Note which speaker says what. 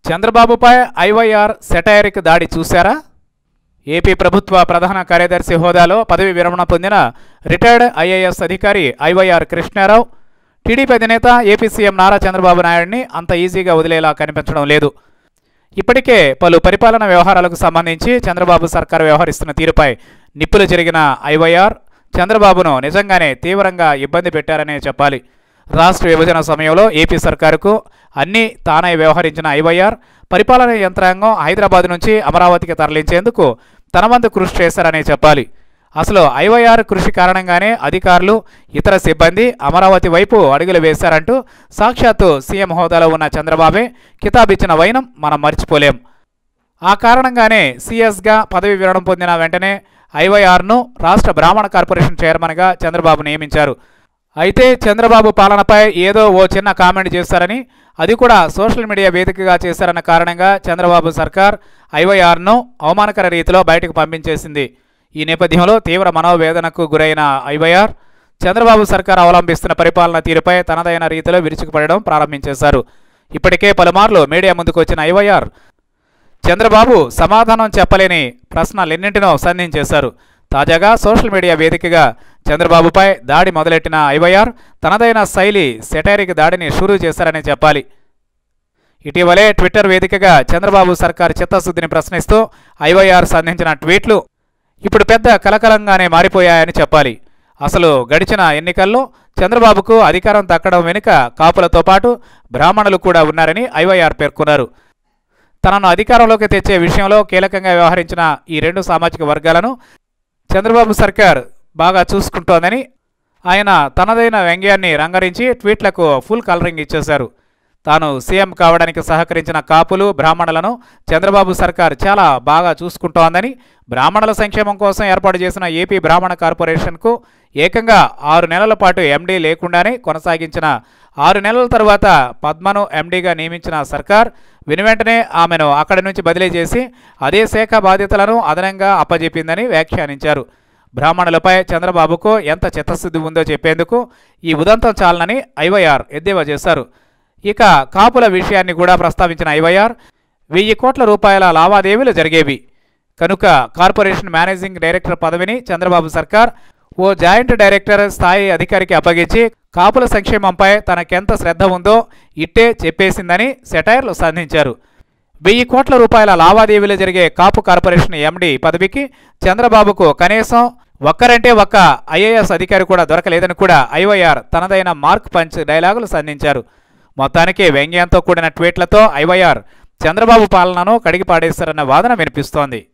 Speaker 1: చంద్రబాబుపై IYR satiric దాడి చూశారా ఏపీ ప్రభుత్వ ప్రధాన కార్యదర్శి హోదాలో పదవి విరమణ పొందిన రిటైర్డ్ ఐఏఎస్ అధికారి ఐవైఆర్ కృష్ణారావు టీడీపీ అధినేత ఏపీ సీఎం నారా చంద్రబాబు నాయుడిని అంత ఈజీగా వదిలేలా కనిపించడం లేదు ఇప్పటికే పలు పరిపాలన వ్యవహారాలకు సంబంధించి చంద్రబాబు సర్కారు వ్యవహరిస్తున్న తీరుపై నిప్పులు జరిగిన ఐవైఆర్ చంద్రబాబును నిజంగానే తీవ్రంగా ఇబ్బంది పెట్టారనే చెప్పాలి రాష్ట్ర విభజన సమయంలో ఏపీ సర్కారుకు అన్నీ తానై వ్యవహరించిన ఐవైఆర్ పరిపాలన యంత్రాంగం హైదరాబాద్ నుంచి అమరావతికి తరలించేందుకు తన వంతు కృషి చేశారనే చెప్పాలి అసలు ఐవైఆర్ కృషి కారణంగానే అధికారులు ఇతర సిబ్బంది అమరావతి వైపు అడుగులు వేశారంటూ సాక్షాత్తు సీఎం హోదాలో ఉన్న చంద్రబాబే కితాబిచ్చిన వైనం మనం మర్చిపోలేం ఆ కారణంగానే సీఎస్గా పదవి విరమణ పొందిన వెంటనే ఐవైఆర్ను రాష్ట్ర బ్రాహ్మణ కార్పొరేషన్ చైర్మన్గా చంద్రబాబు నియమించారు అయితే చంద్రబాబు పాలనపై ఏదో ఓ చిన్న కామెంట్ చేశారని అది కూడా సోషల్ మీడియా వేదికగా చేశారన్న కారణంగా చంద్రబాబు సర్కార్ ఐవైఆర్ను అవమానకర రీతిలో బయటకు పంపించేసింది ఈ నేపథ్యంలో తీవ్ర మనోవేదనకు గురైన ఐవైఆర్ చంద్రబాబు సర్కార్ అవలంబిస్తున్న పరిపాలన తీరుపై తనదైన రీతిలో విరుచుకుపడడం ప్రారంభించేశారు ఇప్పటికే పలుమార్లు మీడియా ముందుకు వచ్చిన ఐవైఆర్ చంద్రబాబు సమాధానం చెప్పలేని ప్రశ్నలెన్నింటినో సంధించేశారు తాజాగా సోషల్ మీడియా వేదికగా చంద్రబాబుపై దాడి మొదలెట్టిన ఐవైఆర్ తనదైన శైలి సెటైరిక్ దాడిని షురూ చేశారని చెప్పాలి ఇటీవలే ట్విట్టర్ వేదికగా చంద్రబాబు సర్కార్ చిత్తశుద్ధిని ప్రశ్నిస్తూ ఐవైఆర్ సంధించిన ట్వీట్లు ఇప్పుడు పెద్ద కలకలంగానే మారిపోయాయని చెప్పాలి అసలు గడిచిన ఎన్నికల్లో చంద్రబాబుకు అధికారం దక్కడం వెనుక కాపులతో పాటు బ్రాహ్మణులు కూడా ఉన్నారని ఐవైఆర్ పేర్కొన్నారు తనను అధికారంలోకి తెచ్చే విషయంలో కీలకంగా వ్యవహరించిన ఈ రెండు సామాజిక వర్గాలను చంద్రబాబు సర్కార్ బాగా చూసుకుంటోందని ఆయన తనదైన వ్యంగ్యాన్ని రంగరించి ట్వీట్లకు ఫుల్ కలరింగ్ ఇచ్చేశారు తాను సీఎం కావడానికి సహకరించిన కాపులు బ్రాహ్మణులను చంద్రబాబు సర్కార్ చాలా బాగా చూసుకుంటోందని బ్రాహ్మణుల సంక్షేమం కోసం ఏర్పాటు చేసిన ఏపీ బ్రాహ్మణ కార్పొరేషన్కు ఏకంగా ఆరు నెలల పాటు ఎండీ లేకుండానే కొనసాగించిన ఆరు నెలల తరువాత పద్మను ఎండీగా నియమించిన సర్కార్ వెనువెంటనే ఆమెను అక్కడి నుంచి బదిలీ చేసి అదే శాఖ బాధ్యతలను అదనంగా అప్పజెప్పిందని వ్యాఖ్యానించారు బ్రాహ్మణులపై చంద్రబాబుకు ఎంత చిత్తశుద్ధి ఉందో చెప్పేందుకు ఈ ఉదంతం చాలనని ఐవైఆర్ ఎద్దేవా చేశారు ఇక కాపుల విషయాన్ని కూడా ప్రస్తావించిన ఐవైఆర్ వెయ్యి కోట్ల రూపాయల లావాదేవీలు జరిగేవి కనుక కార్పొరేషన్ మేనేజింగ్ డైరెక్టర్ పదవిని చంద్రబాబు సర్కార్ ఓ జాయింట్ డైరెక్టర్ స్థాయి అధికారికి అప్పగించి కాపుల సంక్షేమంపై తనకెంత శ్రద్ధ ఉందో ఇట్టే చెప్పేసిందని సెటైర్లు సంధించారు వెయ్యి కోట్ల రూపాయల లావాదేవీలు జరిగే కాపు కార్పొరేషన్ ఎండీ పదవికి చంద్రబాబుకు కనీసం ఒక్కరంటే ఒక్క ఐఏఎస్ అధికారి కూడా దొరకలేదని కూడా ఐవైఆర్ తనదైన మార్క్ పంచ్ డైలాగులు సంధించారు మొత్తానికి వ్యంగ్యంతో కూడిన ట్వీట్లతో ఐవైఆర్ చంద్రబాబు పాలనను కడిగి పాడేశారన్న వాదన వినిపిస్తోంది